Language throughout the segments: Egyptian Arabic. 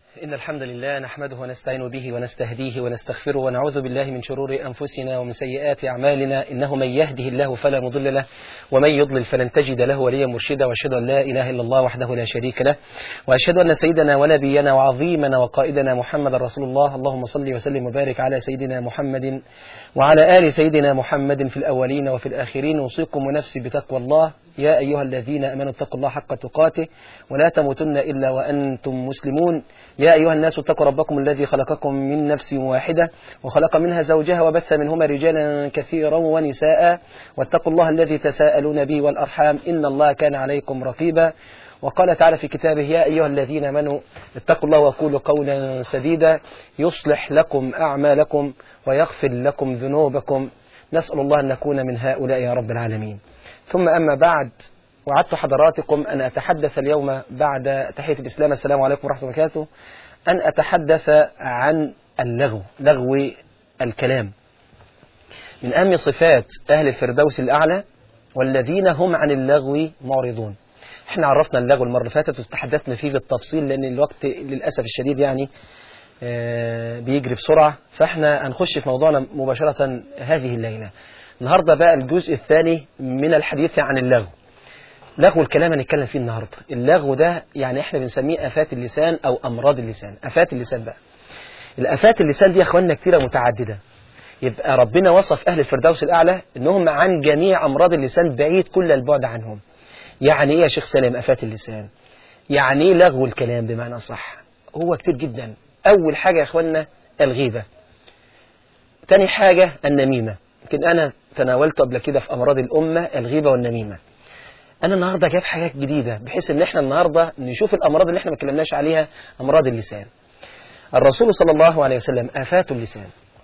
إن الحمد لله نحمده ونستعين به ونستهديه ونستغفره ونعوذ بالله من شرور أنفسنا ومن سيئات أعمالنا إنه من يهده الله فلا مضل له ومن يضلل فلن تجد له وليا مرشدا وأشهد أن لا إله إلا الله وحده لا شريك له وأشهد أن سيدنا ونبينا وعظيمنا وقائدنا محمد رسول الله اللهم صل وسلم وبارك على سيدنا محمد وعلى آل سيدنا محمد في الأولين وفي الآخرين أوصيكم ونفسي بتقوى الله يا أيها الذين أمنوا اتقوا الله حق تقاته ولا تموتن إلا وأنتم مسلمون يا أيها الناس اتقوا ربكم الذي خلقكم من نفس واحدة وخلق منها زوجها وبث منهما رجالا كثيرا ونساء واتقوا الله الذي تساءلون به والأرحام إن الله كان عليكم رقيبا وقال تعالى في كتابه يا أيها الذين آمنوا اتقوا الله وقولوا قولا سديدا يصلح لكم أعمالكم ويغفر لكم ذنوبكم نسأل الله أن نكون من هؤلاء يا رب العالمين ثم أما بعد وعدت حضراتكم أن أتحدث اليوم بعد تحية الإسلام السلام عليكم ورحمة الله وبركاته أن أتحدث عن اللغو لغو الكلام من أهم صفات أهل الفردوس الأعلى والذين هم عن اللغو معرضون احنا عرفنا اللغو المرة اللي فاتت وتحدثنا فيه بالتفصيل لأن الوقت للأسف الشديد يعني بيجري بسرعة فاحنا هنخش في موضوعنا مباشرة هذه الليلة النهاردة بقى الجزء الثاني من الحديث عن اللغو لغو الكلام هنتكلم فيه النهاردة اللغو ده يعني احنا بنسميه آفات اللسان أو أمراض اللسان آفات اللسان بقى الآفات اللسان دي يا أخواننا كثيرة متعددة يبقى ربنا وصف أهل الفردوس الأعلى أنهم عن جميع أمراض اللسان بعيد كل البعد عنهم يعني إيه يا شيخ سلام آفات اللسان يعني إيه لغو الكلام بمعنى صح هو كتير جدا أول حاجة يا أخواننا الغيبة تاني حاجة النميمة يمكن أنا تناولت قبل كده في أمراض الأمة الغيبة والنميمة أنا النهاردة جايب حاجات جديدة بحيث إن إحنا النهاردة نشوف الأمراض اللي إحنا ما اتكلمناش عليها أمراض اللسان الرسول صلى الله عليه وسلم آفات اللسان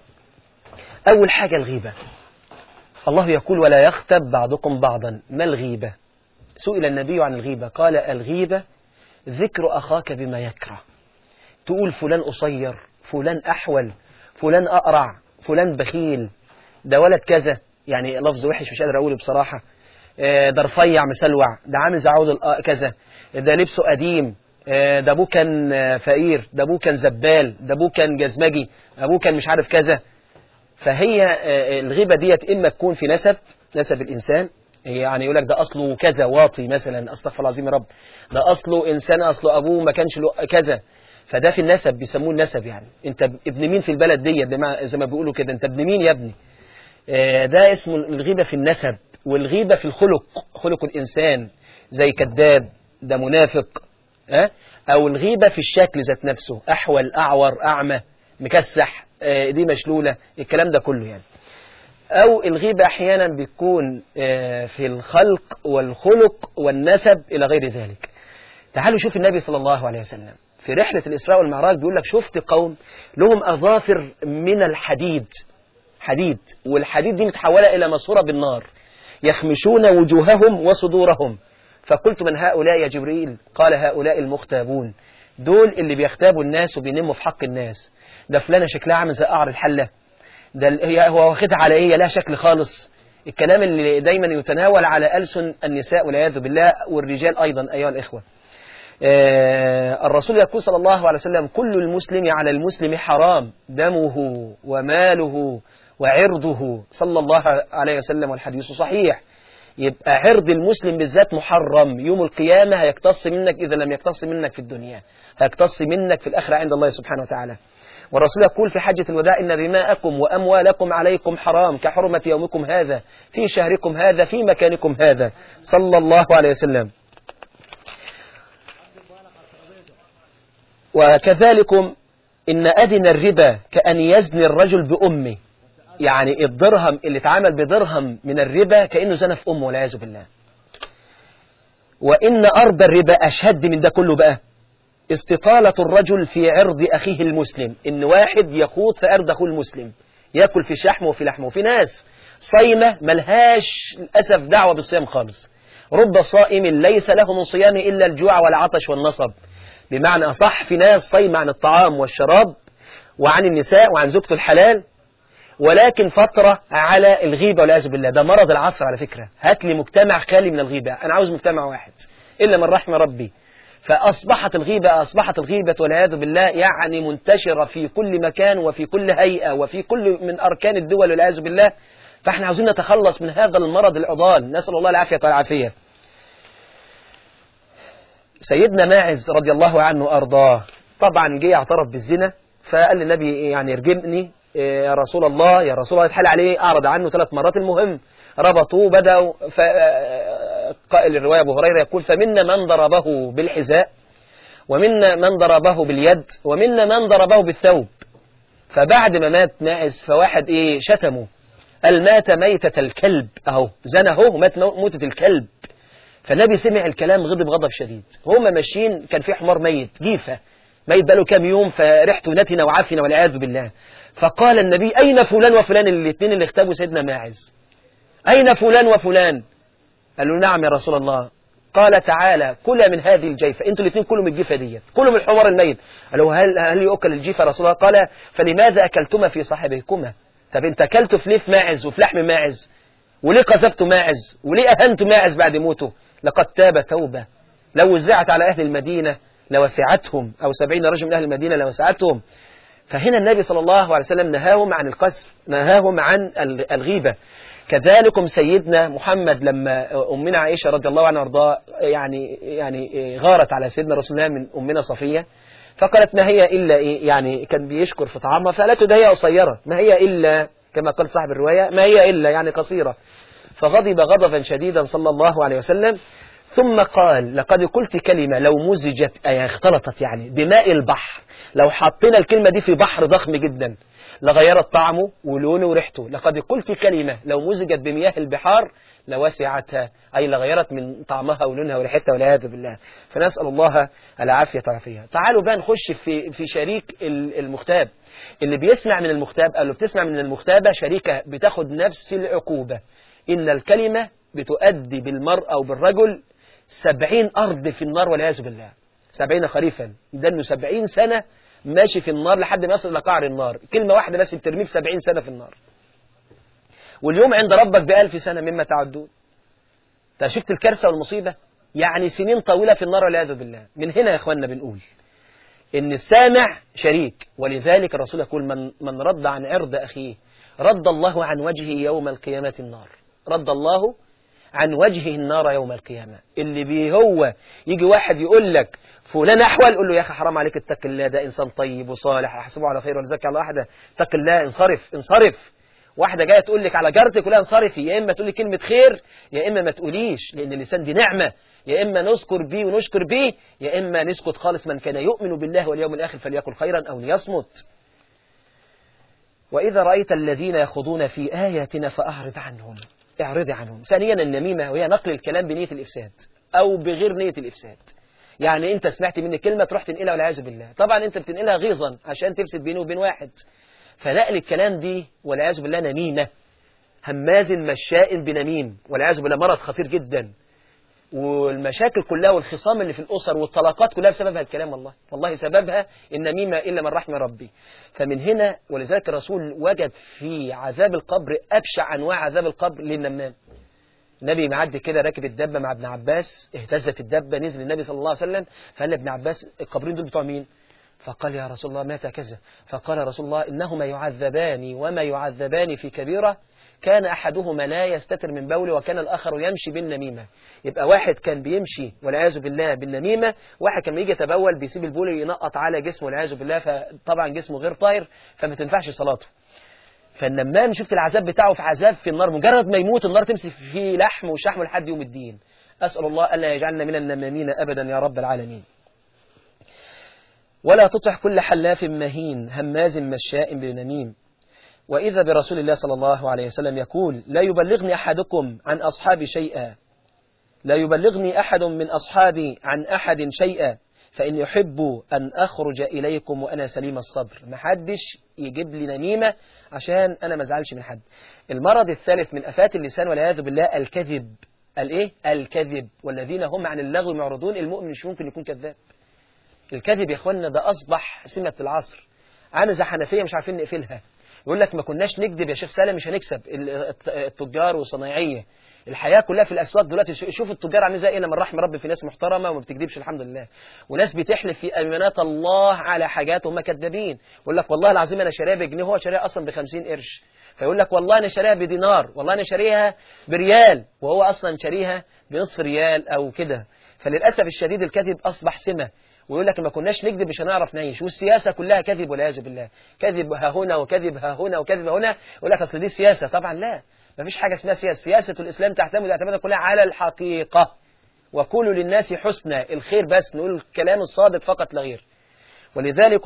أول حاجة الغيبة الله يقول ولا يختب بعضكم بعضا ما الغيبة سئل النبي عن الغيبة قال الغيبة ذكر أخاك بما يكره تقول فلان قصير فلان أحول فلان أقرع فلان بخيل ده ولد كذا يعني لفظ وحش مش قادر أقوله بصراحة ده رفيع مسلوع ده عامل زي عود كذا ده لبسه قديم ده أبوه كان فقير ده أبوه كان زبال ده أبوه كان جزمجي أبوه كان مش عارف كذا فهي الغيبة ديت إما تكون في نسب نسب الإنسان يعني يقول لك ده أصله كذا واطي مثلا أستغفر الله العظيم يا رب ده أصله إنسان أصله أبوه ما كانش له كذا فده في النسب بيسموه النسب يعني انت ابن مين في البلد دي زي ما بيقولوا كده انت ابن مين يا ابني ده اسمه الغيبة في النسب والغيبة في الخلق خلق الإنسان زي كذاب ده منافق اه؟ أو الغيبة في الشكل ذات نفسه أحول أعور أعمى مكسح اه دي مشلولة الكلام ده كله يعني أو الغيبة أحيانا بتكون اه في الخلق والخلق والنسب إلى غير ذلك تعالوا شوف النبي صلى الله عليه وسلم في رحلة الإسراء والمعراج بيقول لك شفت قوم لهم أظافر من الحديد حديد والحديد دي متحولة إلى ماسورة بالنار يخمشون وجوههم وصدورهم فقلت من هؤلاء يا جبريل قال هؤلاء المختابون دول اللي بيختابوا الناس وبينموا في حق الناس ده فلانة شكلها عامل زي قعر الحلة ده هي هو واخدها على ايه لا شكل خالص الكلام اللي دايما يتناول على ألسن النساء والعياذ بالله والرجال أيضا أيها الإخوة آه الرسول يقول صلى الله عليه وسلم كل المسلم على المسلم حرام دمه وماله وعرضه صلى الله عليه وسلم والحديث صحيح يبقى عرض المسلم بالذات محرم يوم القيامة هيقتص منك إذا لم يقتص منك في الدنيا هيقتص منك في الآخرة عند الله سبحانه وتعالى والرسول يقول في حجة الوداع إن دماءكم وأموالكم عليكم حرام كحرمة يومكم هذا في شهركم هذا في مكانكم هذا صلى الله عليه وسلم وكذلكم إن أدنى الربا كأن يزني الرجل بأمه يعني الدرهم اللي اتعمل بدرهم من الربا كأنه زنى في أمه والعياذ بالله وإن أرض الربا أشد من ده كله بقى استطالة الرجل في عرض أخيه المسلم إن واحد يخوض في عرض أخوه المسلم يأكل في شحمه وفي لحمه وفي ناس صايمة ملهاش للأسف دعوة بالصيام خالص رب صائم ليس له من صيامه إلا الجوع والعطش والنصب بمعنى أصح في ناس صايمة عن الطعام والشراب وعن النساء وعن زوجته الحلال ولكن فترة على الغيبة والعياذ بالله ده مرض العصر على فكرة هات لي مجتمع خالي من الغيبة أنا عاوز مجتمع واحد إلا من رحم ربي فأصبحت الغيبة أصبحت الغيبة والعياذ بالله يعني منتشرة في كل مكان وفي كل هيئة وفي كل من أركان الدول والعياذ بالله فاحنا عاوزين نتخلص من هذا المرض العضال نسأل الله العافية والعافية سيدنا ماعز رضي الله عنه أرضاه طبعا جه اعترف بالزنا فقال للنبي يعني ارجمني يا رسول الله يا رسول الله يتحال عليه أعرض عنه ثلاث مرات المهم ربطوه بدأوا قائل الرواية أبو هريرة يقول فمنا من ضربه بالحذاء ومنا من ضربه باليد ومنا من ضربه بالثوب فبعد ما مات ماعز فواحد ايه شتمه قال مات ميتة الكلب اهو زنى اهو مات موتة الكلب فالنبي سمع الكلام غضب غضب شديد هما ماشيين كان في حمار ميت جيفة ميت بقاله كام يوم فريحته نتنة وعفنة والعياذ بالله فقال النبي أين فلان وفلان الاثنين اللي اختبوا سيدنا ماعز أين فلان وفلان قالوا نعم يا رسول الله قال تعالى كل من هذه الجيفة انتوا الاثنين كلوا من الجيفة ديت كلوا من الحمار الميت قالوا هل هل يؤكل الجيفة يا رسول الله قال فلماذا أكلتما في صاحبكما طب انت اكلتوا في ليف ماعز وفي لحم ماعز وليه قذفتوا ماعز وليه أهنتوا ماعز بعد موته لقد تاب توبة لو وزعت على أهل المدينة لوسعتهم أو سبعين رجل من أهل المدينة لوسعتهم فهنا النبي صلى الله عليه وسلم نهاهم عن القذف نهاهم عن الغيبة كذلكم سيدنا محمد لما أمنا عائشة رضي الله عنها وارضاها يعني يعني غارت على سيدنا رسول الله من أمنا صفية فقالت ما هي إلا إيه يعني كان بيشكر في طعامها فقالت ده هي قصيرة ما هي إلا كما قال صاحب الرواية ما هي إلا يعني قصيرة فغضب غضبا شديدا صلى الله عليه وسلم ثم قال لقد قلت كلمة لو مزجت أي اختلطت يعني بماء البحر لو حطينا الكلمة دي في بحر ضخم جدا لغيرت طعمه ولونه وريحته لقد قلت كلمة لو مزجت بمياه البحار لوسعتها أي لغيرت من طعمها ولونها وريحتها والعياذ بالله فنسأل الله العافية والعافية تعالوا بقى نخش في في شريك المختاب اللي بيسمع من المختاب قال له بتسمع من المختابة شريكة بتاخد نفس العقوبة إن الكلمة بتؤدي بالمرء أو بالرجل سبعين أرض في النار والعياذ بالله سبعين خريفا ده انه سبعين سنة ماشي في النار لحد ما يصل إلى قعر النار كلمة واحدة بس بترميك سبعين سنة في النار واليوم عند ربك بألف سنة مما تعدون شفت الكارثة والمصيبة يعني سنين طويلة في النار والعياذ بالله من هنا يا إخواننا بنقول إن السامع شريك ولذلك الرسول يقول من, من رد عن عرض أخيه رد الله عن وجهه يوم القيامة النار رد الله عن وجهه النار يوم القيامة اللي بيه هو يجي واحد يقول لك فلان أحول قول له يا أخي حرام عليك اتق الله ده إنسان طيب وصالح أحسبه على خير ولذلك على واحدة اتق الله انصرف انصرف واحدة جاية تقول لك على جارتك ولا انصرفي يا إما تقول لي كلمة خير يا إما ما تقوليش لأن اللسان دي نعمة يا إما نذكر بيه ونشكر بيه يا إما نسكت خالص من كان يؤمن بالله واليوم الآخر فليقل خيرا أو ليصمت وإذا رأيت الذين يخوضون في آياتنا فأعرض عنهم اعرضي عنهم ثانيا النميمة وهي نقل الكلام بنية الإفساد أو بغير نية الإفساد يعني أنت سمعت مني كلمة تروح تنقلها والعياذ بالله طبعا أنت بتنقلها غيظا عشان تفسد بينه وبين واحد فنقل الكلام دي والعياذ بالله نميمة هماز مشاء بنميم والعياذ بالله مرض خطير جدا والمشاكل كلها والخصام اللي في الأسر والطلاقات كلها بسببها الكلام والله والله سببها النميمة إلا من رحم ربي فمن هنا ولذلك الرسول وجد في عذاب القبر أبشع أنواع عذاب القبر للنمام النبي معدي كده راكب الدبة مع ابن عباس اهتزت الدبة نزل النبي صلى الله عليه وسلم فقال لابن عباس القبرين دول بتوع مين فقال يا رسول الله مات كذا فقال رسول الله إنهما يعذبان وما يعذبان في كبيرة كان أحدهما لا يستتر من بوله وكان الآخر يمشي بالنميمة يبقى واحد كان بيمشي والعياذ بالله بالنميمة واحد كان يجي يتبول بيسيب البول ينقط على جسمه والعياذ بالله فطبعا جسمه غير طاهر فما تنفعش صلاته فالنمام شفت العذاب بتاعه في عذاب في النار مجرد ما يموت النار تمسك فيه لحم وشحم لحد يوم الدين أسأل الله ألا يجعلنا من النمامين أبدا يا رب العالمين ولا تطع كل حلاف مهين هماز مشاء بنميم وإذا برسول الله صلى الله عليه وسلم يقول لا يبلغني أحدكم عن أصحابي شيئا لا يبلغني أحد من أصحابي عن أحد شيئا فإن يحب أن أخرج إليكم وأنا سليم الصدر محدش يجيب لي نميمة عشان أنا ما ازعلش من حد المرض الثالث من أفات اللسان والعياذ بالله الكذب الإيه؟ الكذب والذين هم عن اللغو معرضون المؤمن مش ممكن يكون كذاب الكذب يا اخوانا ده أصبح سمة العصر عامل زي حنفية مش عارفين نقفلها يقول لك ما كناش نكذب يا شيخ سالم مش هنكسب التجار والصنايعيه الحياه كلها في الاسواق دلوقتي شوف التجار عاملين زي ايه لما رحم ربي في ناس محترمه وما بتكذبش الحمد لله وناس بتحلف في ايمانات الله على حاجات هم كذابين يقول لك والله العظيم انا شاريها بجنيه هو شاريها اصلا ب 50 قرش فيقول لك والله انا شاريها بدينار والله انا شاريها بريال وهو اصلا شاريها بنصف ريال او كده فللاسف الشديد الكذب اصبح سمه ويقول لك ما كناش نكذب مش هنعرف نعيش والسياسه كلها كذب والعياذ بالله كذب ها هنا وكذب ها هنا وكذب هنا يقول لك اصل دي سياسه طبعا لا ما فيش حاجه اسمها سياسه سياسه الاسلام تعتمد اعتمادا كلها على الحقيقه وكلوا للناس حسنى الخير بس نقول الكلام الصادق فقط لا غير ولذلك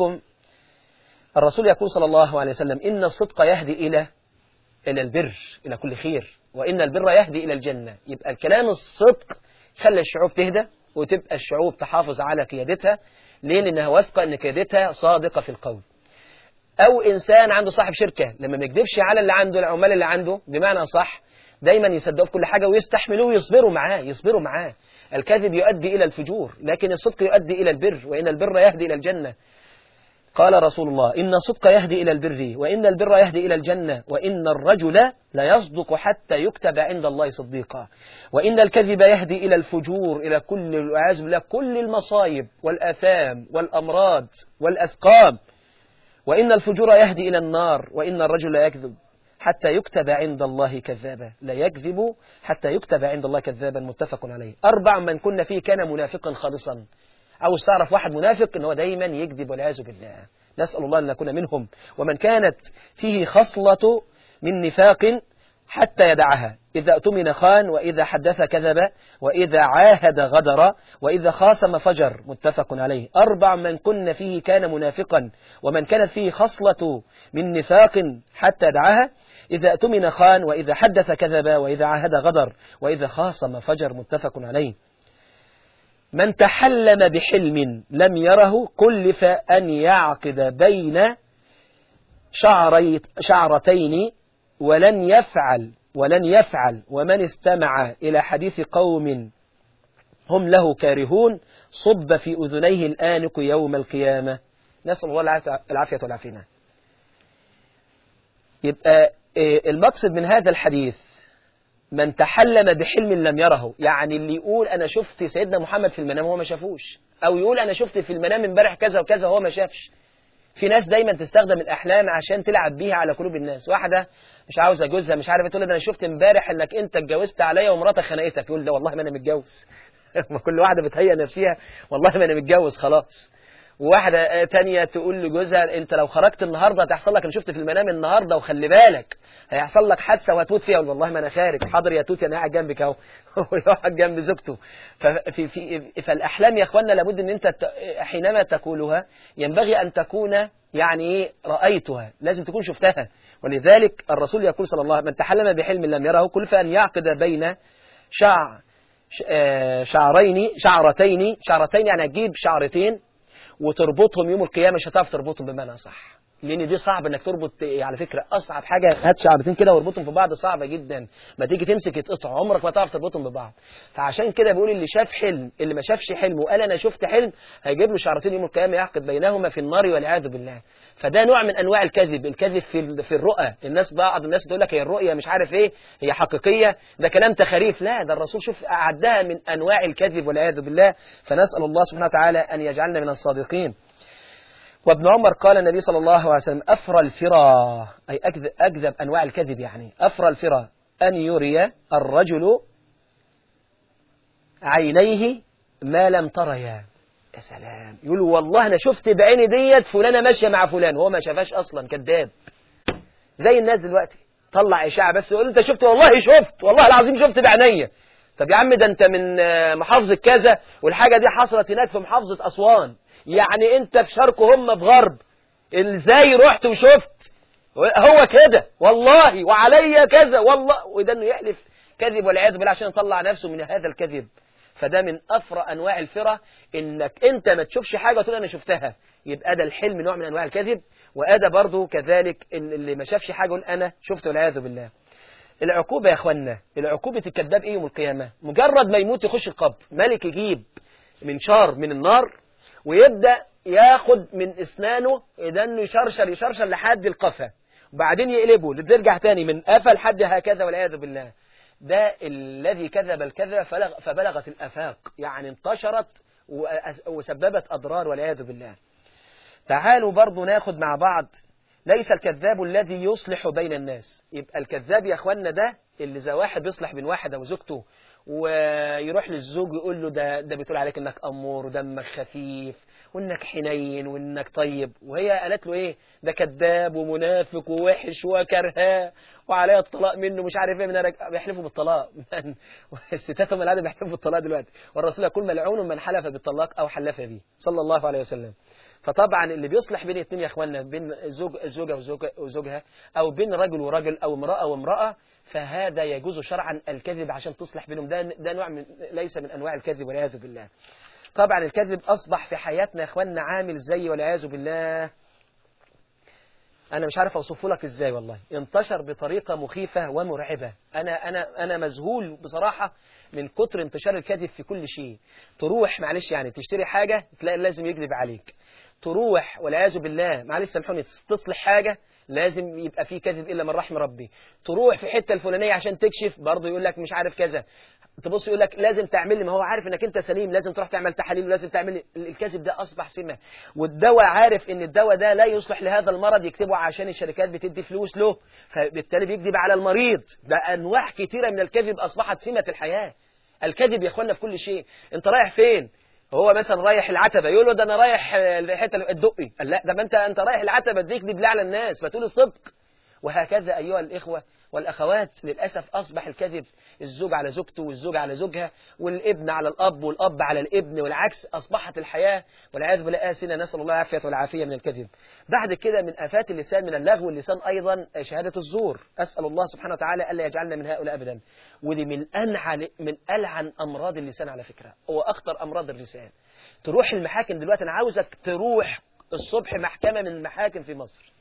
الرسول يقول صلى الله عليه وسلم إن الصدق يهدي إلى إلى البر إلى كل خير وإن البر يهدي إلى الجنة يبقى الكلام الصدق خلى الشعوب تهدى وتبقى الشعوب تحافظ على قيادتها ليه لأنها واثقة أن قيادتها صادقة في القول أو إنسان عنده صاحب شركة لما ما يكذبش على اللي عنده العمال اللي عنده بمعنى صح دايما يصدقوا في كل حاجة ويستحملوه ويصبروا معاه يصبروا معاه الكذب يؤدي إلى الفجور لكن الصدق يؤدي إلى البر وإن البر يهدي إلى الجنة قال رسول الله إن الصدق يهدي إلى البر وإن البر يهدي إلى الجنة وإن الرجل لا يصدق حتى يكتب عند الله صديقا وإن الكذب يهدي إلى الفجور إلى كل العياذ بالله كل المصايب والآثام والأمراض والأسقام وإن الفجور يهدي إلى النار وإن الرجل لا يكذب حتى يكتب عند الله كذابا لا يكذب حتى يكتب عند الله كذابا متفق عليه أربع من كنا فيه كان منافقا خالصا عاوز تعرف واحد منافق ان هو دايما يكذب والعياذ بالله نسأل الله أن نكون منهم ومن كانت فيه خصلة من نفاق حتى يدعها إذا أتمن خان وإذا حدث كذب وإذا عاهد غدر وإذا خاصم فجر متفق عليه أربع من كن فيه كان منافقا ومن كانت فيه خصلة من نفاق حتى يدعها إذا أتمن خان وإذا حدث كذب وإذا عاهد غدر وإذا خاصم فجر متفق عليه من تحلم بحلم لم يره كلف أن يعقد بين شعري شعرتين ولن يفعل ولن يفعل ومن استمع إلى حديث قوم هم له كارهون صب في أذنيه الآنق يوم القيامة نسأل الله العافية والعافية يبقى المقصد من هذا الحديث من تحلم بحلم لم يره يعني اللي يقول أنا شفت سيدنا محمد في المنام هو ما شافوش أو يقول أنا شفت في المنام امبارح كذا وكذا هو ما شافش في ناس دايما تستخدم الأحلام عشان تلعب بيها على قلوب الناس واحدة مش عاوزة جوزها مش عارفة تقول أنا شفت امبارح إنك أنت اتجوزت عليا ومراتك خنقتك يقول لا والله ما أنا متجوز كل واحدة بتهيأ نفسها والله ما أنا متجوز خلاص وواحدة تانية تقول لجوزها انت لو خرجت النهاردة هتحصل لك انا شفت في المنام النهاردة وخلي بالك هيحصل لك حادثة وهتموت فيها والله ما انا خارج حاضر يا توتي انا قاعد جنبك اهو ويقعد جنب زوجته ففي في فالاحلام يا اخوانا لابد ان انت حينما تقولها ينبغي ان تكون يعني ايه رايتها لازم تكون شفتها ولذلك الرسول يقول صلى الله عليه وسلم من تحلم بحلم لم يره كل فان يعقد بين شعر شعرين شعرتين شعرتين يعني تجيب شعرتين وتربطهم يوم القيامة مش هتعرف تربطهم بمعنى صح لان دي صعب انك تربط على فكرة اصعب حاجة هات شعرتين كده واربطهم في بعض صعبة جدا ما تيجي تمسك يتقطع عمرك ما تعرف تربطهم ببعض فعشان كده بيقول اللي شاف حلم اللي ما شافش حلم وقال انا شفت حلم هيجيب له شعرتين يوم القيامة يعقد بينهما في النار والعياذ بالله فده نوع من انواع الكذب الكذب في في الرؤى الناس بعض الناس تقول لك هي الرؤية مش عارف ايه هي حقيقية ده كلام تخاريف لا ده الرسول شوف اعدها من انواع الكذب والعياذ بالله فنسأل الله سبحانه وتعالى ان يجعلنا من الصادقين وابن عمر قال النبي صلى الله عليه وسلم أفرى الفرى أي أكذب, أكذب أنواع الكذب يعني أفرى الفرى أن يري الرجل عينيه ما لم تريا يا سلام يقول والله أنا شفت بعيني ديت فلانة ماشية مع فلان هو ما شافهاش أصلا كذاب زي الناس دلوقتي طلع إشاعة بس يقول أنت شفت والله شفت والله العظيم شفت بعينيا طب يا عم ده أنت من محافظة كذا والحاجة دي حصلت هناك في محافظة أسوان يعني انت في شرق وهم في غرب ازاي رحت وشفت هو كده والله وعليا كذا والله وده انه يحلف كذب والعياذ بالله عشان يطلع نفسه من هذا الكذب فده من افرى انواع الفرة انك انت ما تشوفش حاجه وتقول انا شفتها يبقى ده الحلم نوع من انواع الكذب وادى برضه كذلك ان اللي ما شافش حاجه يقول انا شفت والعياذ بالله العقوبة يا اخوانا العقوبة الكذاب ايه يوم القيامة مجرد ما يموت يخش القبر ملك يجيب منشار من النار ويبدأ ياخد من اسنانه اذا انه يشرشر يشرشر لحد القفا وبعدين يقلبه بترجع تاني من قفا لحد هكذا والعياذ بالله ده الذي كذب الكذب فلغ فبلغت الافاق يعني انتشرت وأس- وسببت اضرار والعياذ بالله تعالوا برضو ناخد مع بعض ليس الكذاب الذي يصلح بين الناس يبقى الكذاب يا اخوانا ده اللي زي واحد بيصلح بين واحد او زوجته ويروح للزوج يقول له ده ده بتقول عليك انك امور ودمك خفيف وانك حنين وانك طيب وهي قالت له ايه ده كذاب ومنافق ووحش وكرهاه وعليا الطلاق منه مش عارف ايه من أنا- بيحلفوا بالطلاق الستات هم العاده بيحلفوا بالطلاق دلوقتي والرسول يقول ملعون من حلف بالطلاق او حلف به صلى الله عليه وسلم فطبعا اللي بيصلح بين اتنين يا اخوانا بين زوج زوجه وزوجة وزوجها او بين رجل ورجل او امراه وامراه فهذا يجوز شرعا الكذب عشان تصلح بينهم ده ده نوع من ليس من انواع الكذب والعياذ بالله طبعا الكذب اصبح في حياتنا يا اخوانا عامل زي والعياذ بالله انا مش عارف اوصفه لك ازاي والله انتشر بطريقه مخيفه ومرعبه انا انا انا مذهول بصراحه من كتر انتشار الكذب في كل شيء تروح معلش يعني تشتري حاجه تلاقي لازم يكذب عليك تروح والعياذ بالله معلش سامحوني تصلح حاجه لازم يبقى فيه كذب الا من رحم ربي تروح في حته الفلانيه عشان تكشف برضه يقول لك مش عارف كذا تبص يقول لك لازم تعمل لي ما هو عارف انك انت سليم لازم تروح تعمل تحاليل ولازم تعمل لي- الكذب ده اصبح سمه والدواء عارف ان الدواء ده لا يصلح لهذا المرض يكتبه عشان الشركات بتدي فلوس له فبالتالي بيكذب على المريض ده انواع كتيره من الكذب اصبحت سمه الحياه الكذب يا اخوانا في كل شيء انت رايح فين هو مثلا رايح العتبة يقول له ده انا رايح آه، الحته الدقي قال لا ده ما انت انت رايح العتبة دي يكذب ليه على الناس ما تقول الصدق وهكذا أيها الإخوة والأخوات للأسف أصبح الكذب الزوج على زوجته والزوج على زوجها والابن على الأب والأب على الابن والعكس أصبحت الحياة والعياذ بالله آسنا نسأل الله العافية والعافية من الكذب بعد كده من آفات اللسان من اللغو اللسان أيضا شهادة الزور أسأل الله سبحانه وتعالى ألا يجعلنا من هؤلاء أبدا ودي من أنعى من ألعن أمراض اللسان على فكرة هو أخطر أمراض اللسان تروح المحاكم دلوقتي أنا عاوزك تروح الصبح محكمة من المحاكم في مصر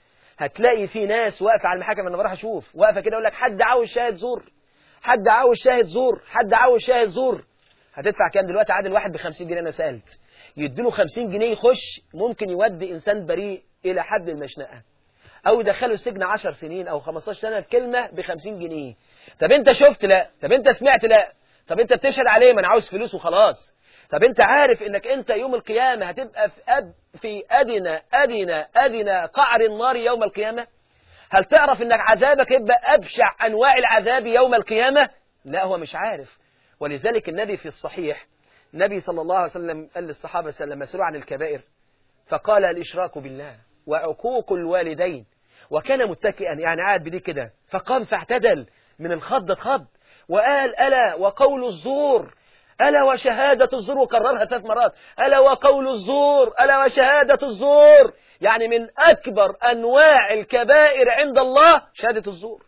هتلاقي في ناس واقفه على المحاكم انا بروح اشوف واقفه كده يقول لك حد عاوز شاهد زور حد عاوز شاهد زور حد عاوز شاهد زور هتدفع كام دلوقتي عادل واحد ب 50 جنيه انا سالت يديله 50 جنيه يخش ممكن يودي انسان بريء الى حد المشنقه او يدخله السجن 10 سنين او 15 سنه بكلمه ب 50 جنيه طب انت شفت لا طب انت سمعت لا طب انت بتشهد عليه ما انا عاوز فلوس وخلاص طب انت عارف انك انت يوم القيامه هتبقى في أد في ادنى ادنى ادنى قعر النار يوم القيامه هل تعرف انك عذابك يبقى ابشع انواع العذاب يوم القيامه لا هو مش عارف ولذلك النبي في الصحيح النبي صلى الله عليه وسلم قال للصحابه لما سئلوا عن الكبائر فقال الاشراك بالله وعقوق الوالدين وكان متكئا يعني قاعد بدي كده فقام فاعتدل من الخض خض وقال ألا وقول الزور ألا وشهادة الزور وكررها ثلاث مرات ألا وقول الزور ألا وشهادة الزور يعني من أكبر أنواع الكبائر عند الله شهادة الزور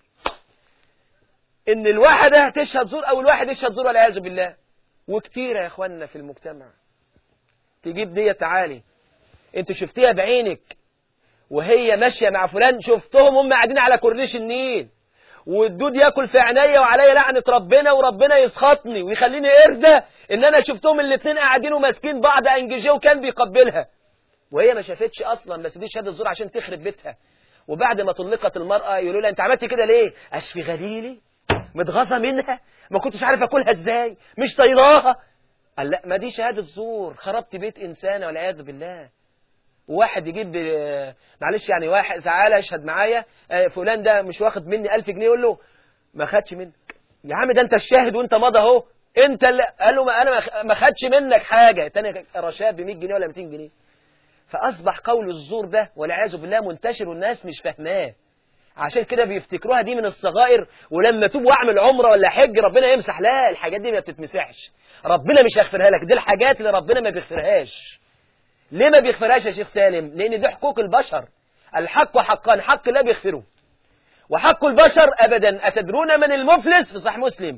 إن الواحدة تشهد زور أو الواحد يشهد زور والعياذ بالله وكتير يا إخواننا في المجتمع تجيب دي تعالي انت شفتيها بعينك وهي ماشية مع فلان شفتهم هم قاعدين على كورنيش النيل والدود ياكل في عينيا وعليا لعنة ربنا وربنا يسخطني ويخليني اردى ان انا شفتهم الاثنين قاعدين وماسكين بعض انجيجيه وكان بيقبلها وهي ما شافتش اصلا بس دي شهاده زور عشان تخرب بيتها وبعد ما طلقت المرأة يقولوا لها انت عملتي كده ليه اشفي غليلي متغاظة منها ما كنتش عارف اكلها ازاي مش طايلاها قال لا ما دي شهادة زور خربت بيت انسانة والعياذ بالله واحد يجيب معلش يعني واحد تعالى اشهد معايا فلان ده مش واخد مني ألف جنيه يقول له ما خدش منك يا عم ده انت الشاهد وانت مضى اهو انت اللي قال له ما انا ما خدش منك حاجه تاني رشاد ب 100 جنيه ولا 200 جنيه فاصبح قول الزور ده والعياذ بالله منتشر والناس مش فاهماه عشان كده بيفتكروها دي من الصغائر ولما توب واعمل عمره ولا حج ربنا يمسح لا الحاجات دي ما بتتمسحش ربنا مش هيغفرها لك دي الحاجات اللي ربنا ما بيغفرهاش ليه ما بيغفرهاش يا شيخ سالم لان دي حقوق البشر الحق حقان حق لا بيغفره وحق البشر ابدا اتدرون من المفلس في صح مسلم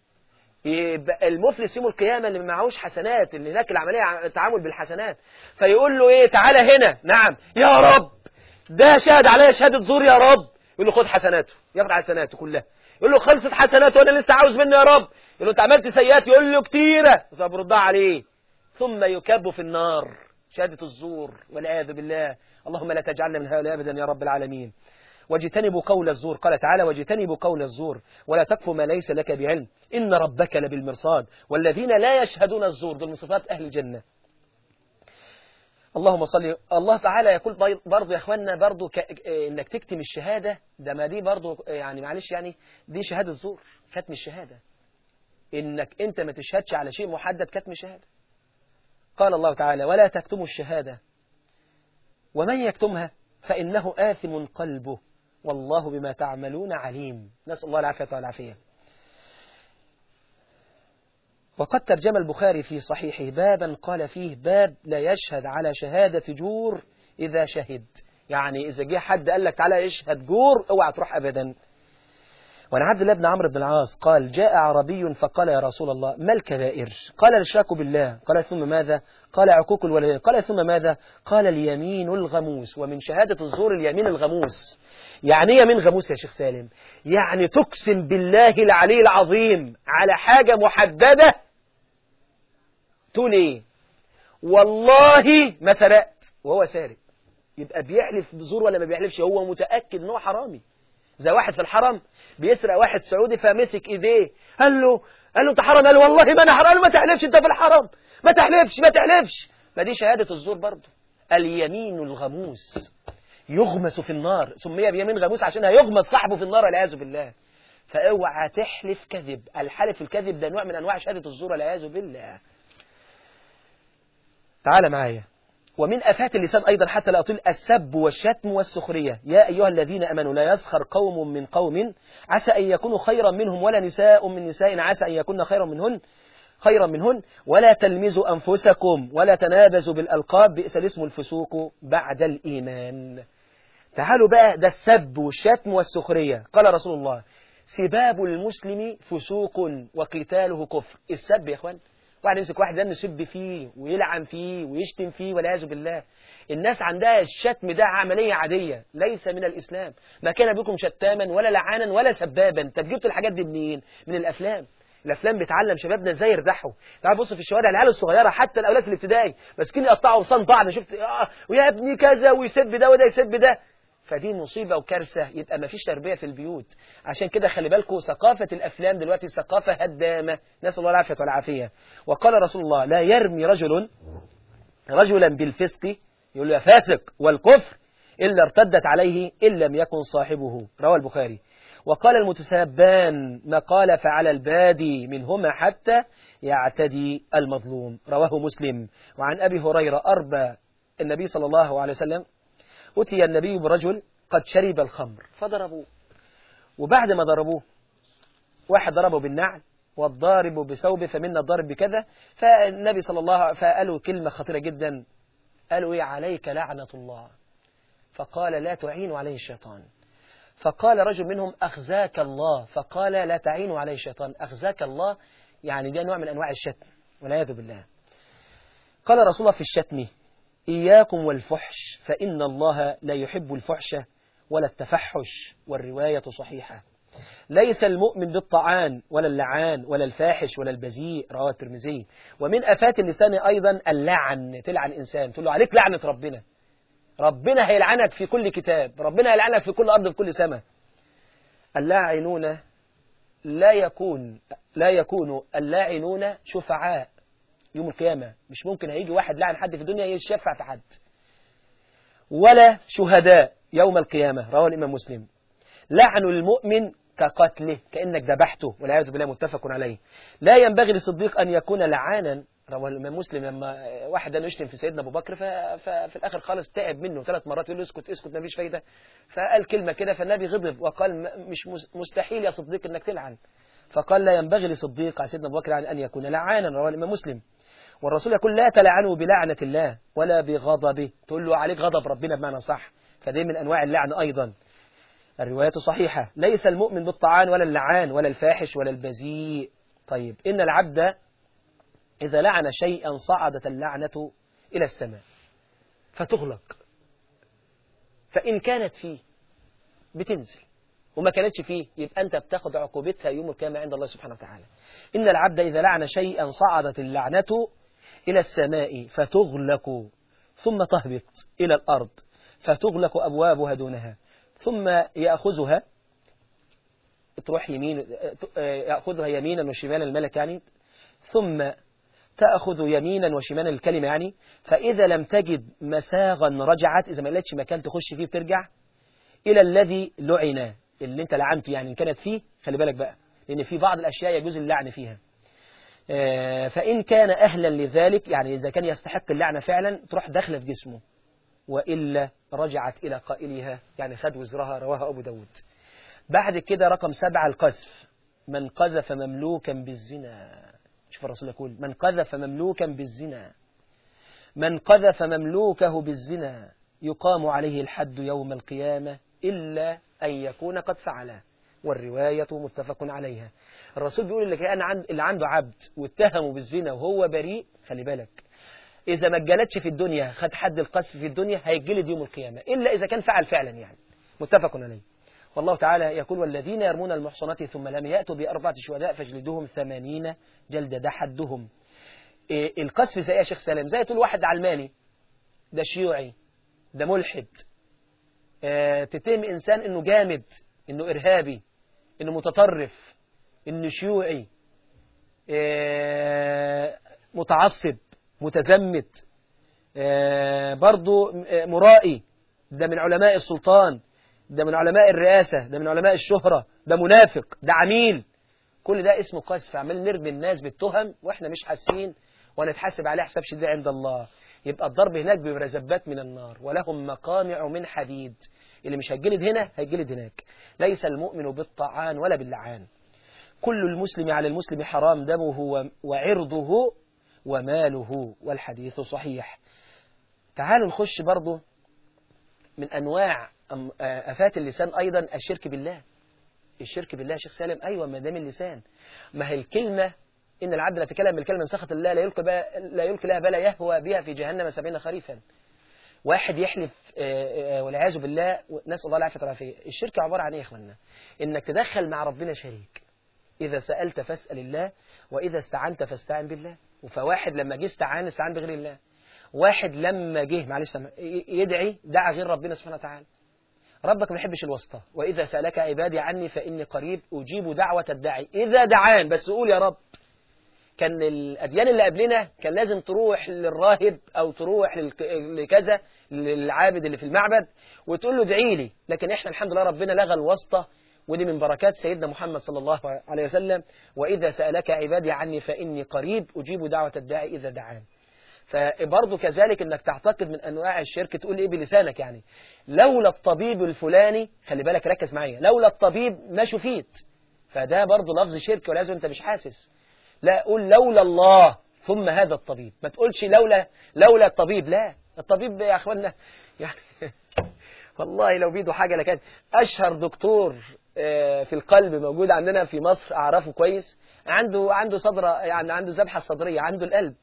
يبقى المفلس يوم القيامه اللي ما معهوش حسنات اللي هناك العمليه تعامل بالحسنات فيقول له ايه تعالى هنا نعم يا رب ده شهد عليا شهاده زور يا رب يقول له خد حسناته ياخد حسناته كلها يقول له خلصت حسناته وانا لسه عاوز منه يا رب يقول له انت عملت سيئات يقول له كتيره طب ردها عليه ثم يكب في النار شهادة الزور والعياذ بالله اللهم لا تجعلنا من هؤلاء أبدا يا رب العالمين واجتنبوا قول الزور قال تعالى واجتنبوا قول الزور ولا تقف ما ليس لك بعلم إن ربك لبالمرصاد والذين لا يشهدون الزور دول من صفات أهل الجنة اللهم صل الله تعالى يقول برضه يا اخوانا برضه ك... انك تكتم الشهاده ده ما دي برضه يعني معلش يعني دي شهاده زور كتم الشهاده انك انت ما تشهدش على شيء محدد كتم الشهاده قال الله تعالى ولا تكتموا الشهاده ومن يكتمها فانه آثم قلبه والله بما تعملون عليم نسال الله العافيه والعافيه وقد ترجم البخاري في صحيحه بابا قال فيه باب لا يشهد على شهادة جور إذا شهد يعني إذا جه حد قال لك تعالى اشهد جور اوعى تروح أبدا وعن عبد الله بن عمرو بن العاص قال جاء عربي فقال يا رسول الله ما الكبائر قال الاشراك بالله قال ثم ماذا قال عقوق الوالدين قال ثم ماذا قال اليمين الغموس ومن شهادة الزور اليمين الغموس يعني يمين غموس يا شيخ سالم يعني تقسم بالله العلي العظيم على حاجة محددة تقول ايه والله ما سرقت وهو سارق يبقى بيحلف بزور ولا ما بيحلفش هو متأكد ان هو حرامي زي واحد في الحرم بيسرق واحد سعودي فمسك ايديه قال له قال له انت حرام قال له والله ما انا حرام ما تحلفش انت في الحرم ما تحلفش ما تحلفش ما دي شهادة الزور برضه اليمين الغموس يغمس في النار سمي بيمين غموس عشان هيغمس صاحبه في النار والعياذ بالله فاوعى تحلف كذب الحلف الكذب ده نوع من انواع شهادة الزور والعياذ بالله تعال معايا ومن أفات اللسان أيضا حتى لا أطيل السب والشتم والسخرية يا أيها الذين أمنوا لا يسخر قوم من قوم عسى أن يكونوا خيرا منهم ولا نساء من نساء عسى أن يكون خيرا منهن خيرا منهن ولا تلمزوا أنفسكم ولا تنابزوا بالألقاب بئس الاسم الفسوق بعد الإيمان تعالوا بقى ده السب والشتم والسخرية قال رسول الله سباب المسلم فسوق وقتاله كفر السب يا اخوان واحد يمسك واحد ده يسب فيه ويلعن فيه ويشتم فيه والعياذ بالله الناس عندها الشتم ده عملية عادية ليس من الإسلام ما كان بكم شتاما ولا لعانا ولا سبابا انت جبت الحاجات دي منين من الأفلام الافلام بتعلم شبابنا ازاي يردحوا تعال بص في الشوارع العيال الصغيره حتى الاولاد في الابتدائي ماسكين يقطعوا لسان بعض شفت آه ويا ابني كذا ويسب ده وده يسب ده فدي مصيبة وكارثة يبقى ما فيش تربية في البيوت عشان كده خلي بالكم ثقافة الأفلام دلوقتي ثقافة هدامة نسأل الله العافية والعافية وقال رسول الله لا يرمي رجل رجلا بالفسق يقول له يا فاسق والكفر إلا ارتدت عليه إن لم يكن صاحبه رواه البخاري وقال المتسابان ما قال فعلى البادي منهما حتى يعتدي المظلوم رواه مسلم وعن أبي هريرة أربى النبي صلى الله عليه وسلم أتي النبي برجل قد شرب الخمر فضربوه وبعد ما ضربوه واحد ضربه بالنعل والضارب بثوبه فمنا الضارب بكذا فالنبي صلى الله عليه وسلم فقالوا كلمة خطيرة جدا قالوا إيه عليك لعنة الله فقال لا تعين عليه الشيطان فقال رجل منهم أخزاك الله فقال لا تعين عليه الشيطان أخزاك الله يعني ده نوع من أنواع الشتم والعياذ بالله قال رسول الله في الشتم إياكم والفحش فإن الله لا يحب الفحش ولا التفحش والرواية صحيحة ليس المؤمن بالطعان ولا اللعان ولا الفاحش ولا البذيء رواه الترمذي ومن أفات اللسان أيضا اللعن تلعن إنسان تقول له عليك لعنة ربنا ربنا هيلعنك في كل كتاب ربنا هيلعنك في كل أرض في كل سماء اللاعنون لا يكون لا يكون اللاعنون شفعاء يوم القيامة مش ممكن هيجي واحد لعن حد في الدنيا يشفع في حد ولا شهداء يوم القيامة رواه الإمام مسلم لعن المؤمن كقتله كأنك ذبحته والعياذ بالله متفق عليه لا ينبغي للصديق أن يكون لعانا رواه الإمام مسلم لما واحد أنا يشتم في سيدنا أبو بكر ففي الآخر خالص تعب منه ثلاث مرات يقول له اسكت اسكت ما فيش فايدة فقال كلمة كده فالنبي غضب وقال مش مستحيل يا صديق أنك تلعن فقال لا ينبغي لصديق على سيدنا أبو بكر أن يكون لعانا رواه الإمام مسلم والرسول يقول لا تلعنوا بلعنة الله ولا بغضبه تقول له عليك غضب ربنا بمعنى صح فدي من أنواع اللعن أيضا الروايات صحيحة ليس المؤمن بالطعان ولا اللعان ولا الفاحش ولا البذيء طيب إن العبد إذا لعن شيئا صعدت اللعنة إلى السماء فتغلق فإن كانت فيه بتنزل وما كانتش فيه يبقى أنت بتاخد عقوبتها يوم القيامة عند الله سبحانه وتعالى إن العبد إذا لعن شيئا صعدت اللعنة إلى السماء فتغلق ثم تهبط إلى الأرض فتغلق أبوابها دونها ثم يأخذها تروح يمين يأخذها يمينا وشمالا الملك يعني ثم تأخذ يمينا وشمالا الكلمة يعني فإذا لم تجد مساغا رجعت إذا ما لقيتش مكان تخش فيه بترجع إلى الذي لعن اللي انت لعنته يعني إن كانت فيه خلي بالك بقى لأن في بعض الأشياء يجوز اللعن فيها فإن كان أهلا لذلك يعني إذا كان يستحق اللعنة فعلا تروح داخله في جسمه وإلا رجعت إلى قائلها يعني خد وزرها رواها أبو داود بعد كده رقم سبعة القذف من قذف مملوكا بالزنا شوف الرسول يقول من قذف مملوكا بالزنا من قذف مملوكه بالزنا يقام عليه الحد يوم القيامة إلا أن يكون قد فعله والرواية متفق عليها الرسول بيقول اللي كان عند اللي عنده عبد واتهمه بالزنا وهو بريء خلي بالك إذا ما اتجلدش في الدنيا خد حد القذف في الدنيا هيتجلد يوم القيامة إلا إذا كان فعل فعلا يعني متفق عليه والله تعالى يقول والذين يرمون المحصنات ثم لم يأتوا بأربعة شهداء فاجلدوهم ثمانين جلدة ده حدهم إيه القذف زي يا شيخ سلام زي تقول واحد علماني ده شيوعي ده ملحد اه تتهم إنسان إنه جامد إنه إرهابي إنه متطرف إنه شيوعي اه متعصب متزمت اه برضو مرائي ده من علماء السلطان ده من علماء الرئاسة ده من علماء الشهرة ده منافق ده عميل كل ده اسمه قذف عمال نرمي الناس بالتهم واحنا مش حاسين ونتحاسب عليه حساب شديد عند الله يبقى الضرب هناك بمرزبات من النار ولهم مقامع من حديد اللي مش هيجلد هنا هيجلد هناك ليس المؤمن بالطعان ولا باللعان كل المسلم على المسلم حرام دمه وعرضه وماله والحديث صحيح تعالوا نخش برضه من أنواع أفات اللسان أيضا الشرك بالله الشرك بالله شيخ سالم أيوة ما دام اللسان ما هي الكلمة إن العبد لا يتكلم بالكلمة من سخط الله لا يلقي, لا يلقي لها بلا يهوى بها في جهنم سبعين خريفا واحد يحلف والعياذ بالله نسأل الله العافية والعافية الشرك عبارة عن إيه يا إخوانا إنك تدخل مع ربنا شريك إذا سألت فاسأل الله وإذا استعنت فاستعن بالله فواحد لما جه استعان استعان بغير الله واحد لما جه معلش يدعي دعا غير ربنا سبحانه وتعالى ربك ما يحبش الواسطة وإذا سألك عبادي عني فإني قريب أجيب دعوة الداعي إذا دعان بس قول يا رب كان الأديان اللي قبلنا كان لازم تروح للراهب أو تروح لكذا للعابد اللي في المعبد وتقول له ادعي لي لكن إحنا الحمد لله ربنا لغى الواسطة ودي من بركات سيدنا محمد صلى الله عليه وسلم وإذا سألك عبادي عني فإني قريب أجيب دعوة الداعي إذا دعان فبرضه كذلك انك تعتقد من انواع الشرك تقول ايه بلسانك يعني لولا الطبيب الفلاني خلي بالك ركز معايا لولا الطبيب ما شفيت فده برضه لفظ شرك ولازم انت مش حاسس لا قول لولا الله ثم هذا الطبيب ما تقولش لولا لولا الطبيب لا الطبيب يا اخوانا يعني والله لو بيده حاجه لكان اشهر دكتور في القلب موجود عندنا في مصر اعرفه كويس عنده عنده صدره يعني عنده ذبحه صدريه عنده القلب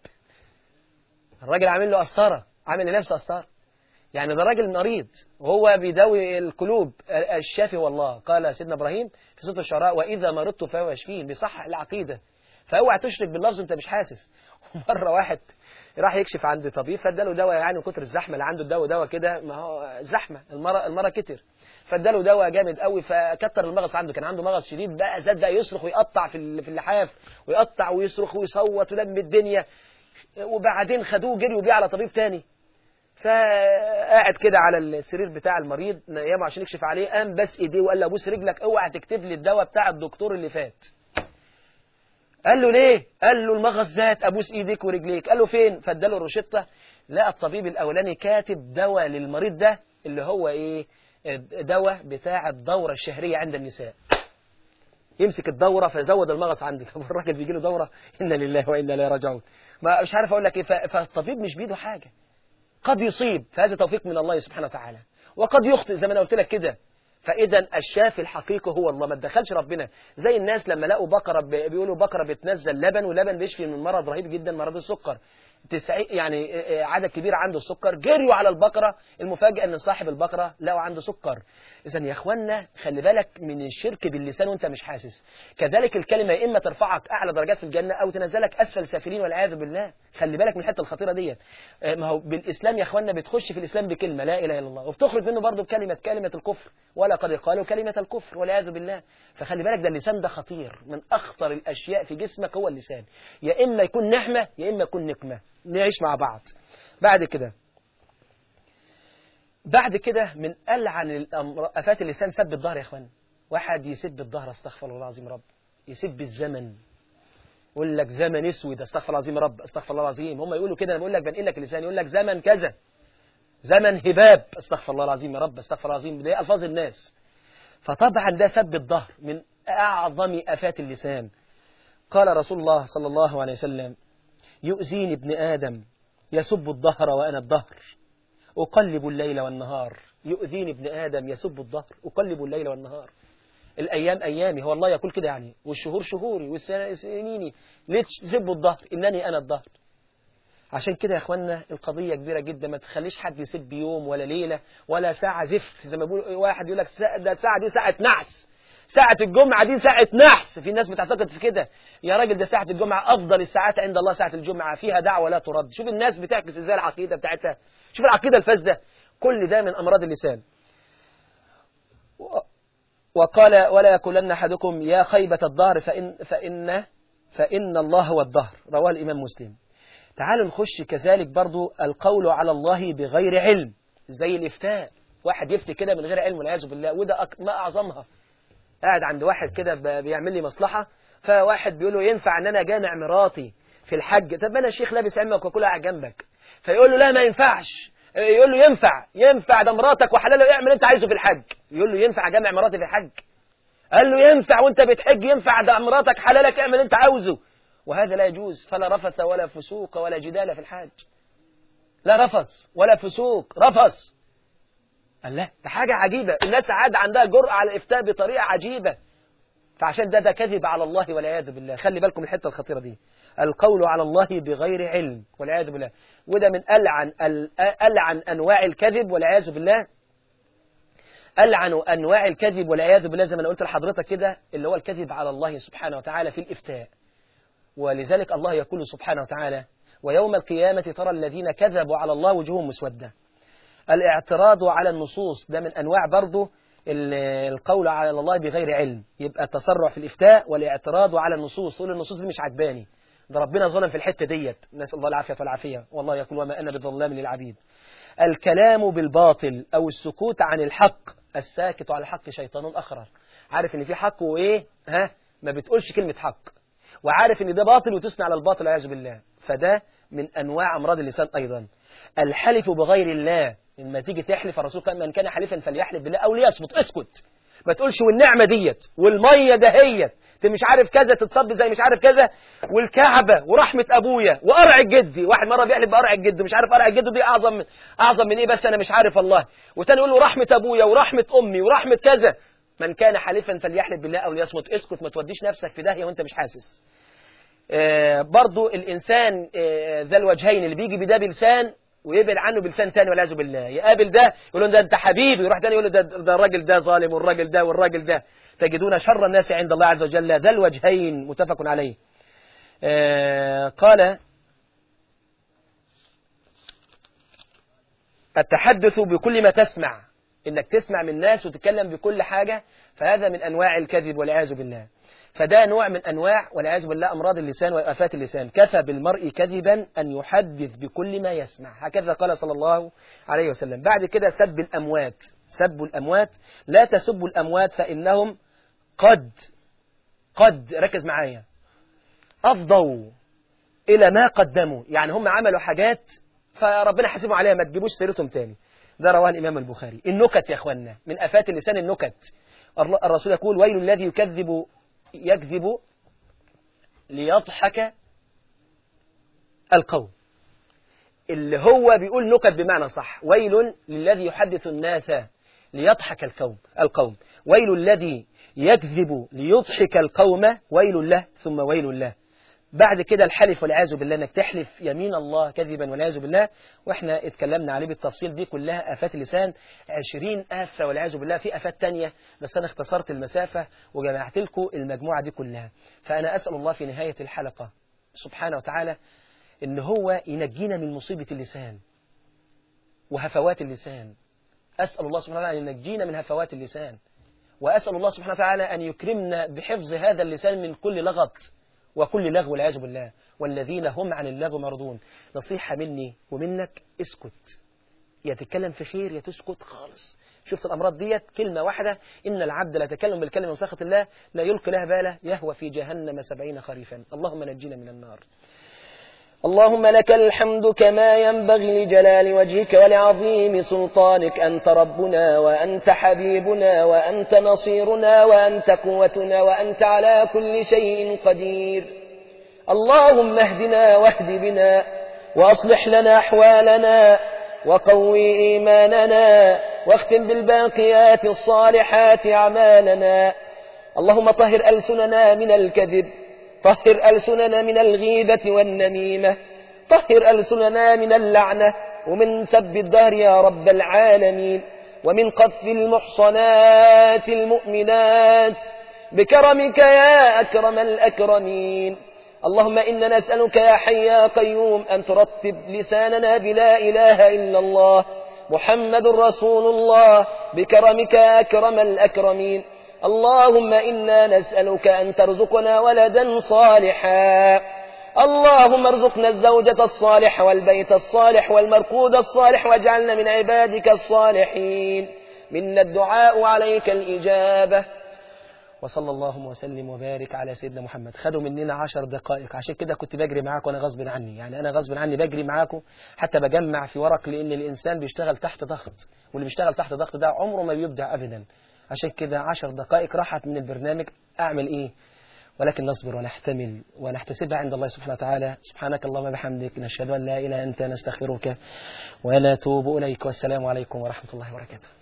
الراجل عامل له قسطره عامل لنفسه قسطره يعني ده راجل مريض وهو بيداوي القلوب الشافي والله قال سيدنا ابراهيم في سوره الشعراء واذا مرضت فهو يشفين بيصحح العقيده فاوعى تشرك باللفظ انت مش حاسس مره واحد راح يكشف عند طبيب فاداله دواء يعني كتر الزحمه اللي عنده الدواء دواء كده ما هو زحمه المره المره كتر فاداله دواء جامد قوي فكتر المغص عنده كان عنده مغص شديد بقى زاد بقى يصرخ ويقطع في في اللحاف ويقطع ويصرخ ويصوت ولم الدنيا وبعدين خدوه جريوا بيه على طبيب تاني فقاعد كده على السرير بتاع المريض نيامه عشان يكشف عليه قام بس ايديه وقال له ابوس رجلك اوعى تكتب لي الدواء بتاع الدكتور اللي فات قال له ليه قال له المغص زاد ابوس ايديك ورجليك قال له فين فاداله الروشته لقى الطبيب الاولاني كاتب دواء للمريض ده اللي هو ايه دواء بتاع الدوره الشهريه عند النساء يمسك الدوره فيزود المغص عنده طب الراجل بيجي له دوره انا لله وانا اليه راجعون ما مش عارف اقول لك ايه فالطبيب مش بيده حاجه قد يصيب فهذا توفيق من الله سبحانه وتعالى وقد يخطئ زي ما انا قلت لك كده فاذا الشافي الحقيقي هو الله ما تدخلش ربنا زي الناس لما لقوا بقره بيقولوا بقره بتنزل لبن ولبن بيشفي من مرض رهيب جدا مرض السكر تسعي يعني آه، آه، عدد كبير عنده سكر جريوا على البقرة المفاجأة ان صاحب البقرة لقوا عنده سكر اذا يا اخوانا خلي بالك من الشرك باللسان وانت مش حاسس كذلك الكلمة يا اما ترفعك اعلى درجات في الجنة او تنزلك اسفل سافلين والعياذ بالله خلي بالك من الحته الخطيرة ديت آه، ما هو بالاسلام يا اخوانا بتخش في الاسلام بكلمة لا اله الا الله وبتخرج منه برضه بكلمة كلمة الكفر ولا قد قالوا كلمة الكفر والعياذ بالله فخلي بالك ده اللسان ده خطير من اخطر الاشياء في جسمك هو اللسان يا اما يكون نعمة يا اما يكون نقمة نعيش مع بعض بعد كده بعد كده من ألعن الأمر- آفات اللسان سب الظهر يا إخوان واحد يسب الظهر استغفر الله العظيم رب يسب الزمن يقول لك زمن اسود استغفر الله العظيم رب استغفر الله العظيم هم يقولوا كده انا بقول لك بنقل لك اللسان يقول لك زمن كذا زمن هباب استغفر الله العظيم يا رب استغفر الله العظيم ده الفاظ الناس فطبعا ده سب الظهر من اعظم افات اللسان قال رسول الله صلى الله عليه وسلم يؤذيني ابن آدم يسب الظهر وأنا الظهر أقلب الليل والنهار يؤذيني ابن آدم يسب الظهر أقلب الليل والنهار الأيام أيامي هو الله يقول كده يعني والشهور شهوري والسنين سنيني ليه تسبوا الظهر إنني أنا الظهر عشان كده يا اخوانا القضية كبيرة جدا ما تخليش حد يسب يوم ولا ليلة ولا ساعة زفت زي ما بيقول واحد يقول لك ساعة- ده ساعة دي ساعة نحس ساعة الجمعة دي ساعة نحس في ناس بتعتقد في كده يا راجل ده ساعة الجمعة أفضل الساعات عند الله ساعة الجمعة فيها دعوة لا ترد شوف الناس بتعكس ازاي العقيدة بتاعتها شوف العقيدة الفاسدة كل ده من أمراض اللسان و- وقال ولا يقولن أحدكم يا خيبة الظهر فإن, فإن, فإن الله هو الظهر رواه الإمام مسلم تعالوا نخش كذلك برضو القول على الله بغير علم زي الإفتاء واحد يفتي كده من غير علم والعياذ بالله وده أك- ما أعظمها قاعد عند واحد كده ب- بيعمل لي مصلحة فواحد بيقول له ينفع ان انا جامع مراتي في الحج طب انا شيخ لابس عمك وكل قاعد جنبك فيقول له لا ما ينفعش يقول له ينفع ينفع ده مراتك وحلاله اعمل انت عايزه في الحج يقول له ينفع جامع مراتي في الحج قال له ينفع وانت بتحج ينفع ده مراتك حلالك اعمل انت عاوزه وهذا لا يجوز فلا رفث ولا فسوق ولا جدال في الحج لا رفث ولا فسوق رفث قال لا ده حاجة عجيبة الناس عاد عندها جرأة على الإفتاء بطريقة عجيبة فعشان ده ده كذب على الله والعياذ بالله خلي بالكم الحتة الخطيرة دي القول على الله بغير علم والعياذ بالله وده من ألعن ال- ألعن أنواع الكذب والعياذ بالله ألعن أنواع الكذب والعياذ بالله زي ما أنا قلت لحضرتك كده اللي هو الكذب على الله سبحانه وتعالى في الإفتاء ولذلك الله يقول سبحانه وتعالى ويوم القيامة ترى الذين كذبوا على الله وجوههم مسودة الاعتراض على النصوص ده من أنواع برضه ال- القول على الله بغير علم يبقى التسرع في الإفتاء والاعتراض على النصوص تقول النصوص دي مش عجباني ده ربنا ظلم في الحتة ديت نسأل الله العافية والعافية والله يقول وما أنا بظلام للعبيد الكلام بالباطل أو السكوت عن الحق الساكت عن الحق شيطان أخرى عارف إن في حق وإيه ها ما بتقولش كلمة حق وعارف إن ده باطل وتثني على الباطل والعياذ بالله فده من أنواع أمراض اللسان أيضا الحلف بغير الله لما تيجي تحلف الرسول قال من كان حلفا فليحلف بالله أو ليصمت اسكت ما تقولش والنعمة ديت والمية دهيت انت مش عارف كذا تتصب زي مش عارف كذا والكعبة ورحمة أبويا وقرع جدي واحد مرة بيحلف بقرع جده مش عارف قرع جده دي أعظم من أعظم من إيه بس أنا مش عارف الله وتاني يقول له رحمة أبويا ورحمة أمي ورحمة كذا من كان حلفا فليحلف بالله أو ليصمت اسكت ما توديش نفسك في داهية وأنت مش حاسس آه، برضو الإنسان آه، ذا الوجهين اللي بيجي بده بلسان ويبعد عنه بلسان تاني والعياذ بالله يقابل ده يقول له ده انت حبيبي يروح تاني يقول له ده, ده الراجل ده ظالم والراجل ده والراجل ده تجدون شر الناس عند الله عز وجل ذا الوجهين متفق عليه آه، قال التحدث بكل ما تسمع انك تسمع من الناس وتتكلم بكل حاجة فهذا من انواع الكذب والعياذ بالله فده نوع من أنواع والعياذ بالله أمراض اللسان وآفات اللسان كفى بالمرء كذبا أن يحدث بكل ما يسمع هكذا قال صلى الله عليه وسلم بعد كده سب الأموات سب الأموات لا تسبوا الأموات فإنهم قد قد ركز معايا أفضوا إلى ما قدموا يعني هم عملوا حاجات فربنا حاسبهم عليها ما تجيبوش سيرتهم تاني ده رواه الإمام البخاري النكت يا أخوانا من آفات اللسان النكت الرسول يقول ويل الذي يكذب يكذب ليضحك القوم اللي هو بيقول نكت بمعنى صح ويل للذي يحدث الناس ليضحك القوم القوم ويل الذي يكذب ليضحك القوم ويل له ثم ويل له بعد كده الحلف والعياذ بالله انك تحلف يمين الله كذبا والعياذ بالله واحنا اتكلمنا عليه بالتفصيل دي كلها آفات اللسان عشرين آفة والعياذ بالله في آفات تانية بس أنا اختصرت المسافة وجمعت لكم المجموعة دي كلها فأنا أسأل الله في نهاية الحلقة سبحانه وتعالى إن هو ينجينا من مصيبة اللسان وهفوات اللسان أسأل الله سبحانه وتعالى أن ينجينا من هفوات اللسان وأسأل الله سبحانه وتعالى أن يكرمنا بحفظ هذا اللسان من كل لغط وكل لغو والعياذ بالله والذين هم عن اللغو معرضون نصيحة مني ومنك اسكت يا تتكلم في خير يا تسكت خالص شفت الأمراض ديت كلمة واحدة إن العبد لا يتكلم بالكلمة من سخط الله لا يلقي لها باله يهوى في جهنم سبعين خريفا اللهم نجينا من النار اللهم لك الحمد كما ينبغي لجلال وجهك ولعظيم سلطانك أنت ربنا وأنت حبيبنا وأنت نصيرنا وأنت قوتنا وأنت على كل شيء قدير اللهم اهدنا واهد بنا وأصلح لنا أحوالنا وقوي إيماننا واختم بالباقيات الصالحات أعمالنا اللهم طهر ألسننا من الكذب طهر ألسننا من الغيبة والنميمة طهر ألسننا من اللعنة ومن سب الدهر يا رب العالمين ومن قذف المحصنات المؤمنات بكرمك يا أكرم الأكرمين اللهم إنا نسألك يا حي يا قيوم أن ترتب لساننا بلا إله إلا الله محمد رسول الله بكرمك يا أكرم الأكرمين اللهم إنا نسألك أن ترزقنا ولدا صالحا اللهم ارزقنا الزوجة الصالحة والبيت الصالح والمركود الصالح واجعلنا من عبادك الصالحين منا الدعاء عليك الإجابة وصلى الله وسلم وبارك على سيدنا محمد خدوا مننا عشر دقائق عشان كده كنت بجري معاكم وانا غصب عني يعني انا غصب عني بجري معاكم حتى بجمع في ورق لان الانسان بيشتغل تحت ضغط واللي بيشتغل تحت ضغط ده عمره ما بيبدع ابدا عشان كده عشر دقائق راحت من البرنامج اعمل ايه ولكن نصبر ونحتمل ونحتسبها عند الله سبحانه وتعالى سبحانك اللهم وبحمدك نشهد ان لا اله الا انت نستغفرك ونتوب اليك والسلام عليكم ورحمه الله وبركاته